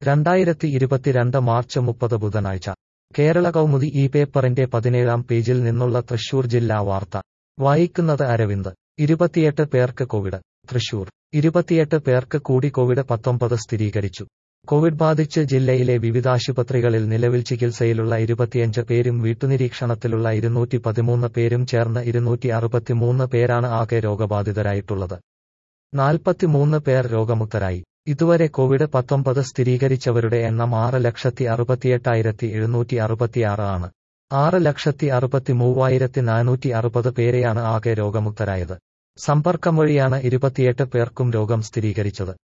രണ്ടായിരത്തി ഇരുപത്തിരണ്ട് മാർച്ച് മുപ്പത് ബുധനാഴ്ച കേരള കൗമുദി ഈ പേപ്പറിന്റെ പതിനേഴാം പേജിൽ നിന്നുള്ള തൃശൂർ ജില്ലാ വാർത്ത വായിക്കുന്നത് അരവിന്ദ് ഇരുപത്തിയെട്ട് പേർക്ക് കോവിഡ് തൃശൂർ ഇരുപത്തിയെട്ട് പേർക്ക് കൂടി കോവിഡ് പത്തൊമ്പത് സ്ഥിരീകരിച്ചു കോവിഡ് ബാധിച്ച് ജില്ലയിലെ വിവിധാശുപത്രികളിൽ നിലവിൽ ചികിത്സയിലുള്ള ഇരുപത്തിയഞ്ച് പേരും വീട്ടുനിരീക്ഷണത്തിലുള്ള ഇരുന്നൂറ്റി പതിമൂന്ന് പേരും ചേർന്ന് ഇരുന്നൂറ്റി അറുപത്തിമൂന്ന് പേരാണ് ആകെ രോഗബാധിതരായിട്ടുള്ളത് നാൽപ്പത്തിമൂന്ന് പേർ രോഗമുക്തരായി ഇതുവരെ കോവിഡ് പത്തൊമ്പത് സ്ഥിരീകരിച്ചവരുടെ എണ്ണം ആറ് ലക്ഷത്തി അറുപത്തിയെട്ടായിരത്തി എഴുന്നൂറ്റി അറുപത്തിയാറ് ആണ് ആറ് ലക്ഷത്തി അറുപത്തി മൂവായിരത്തി നാനൂറ്റി അറുപത് പേരെയാണ് ആകെ രോഗമുക്തരായത് സമ്പർക്കം വഴിയാണ് ഇരുപത്തിയെട്ട് പേർക്കും രോഗം സ്ഥിരീകരിച്ചത്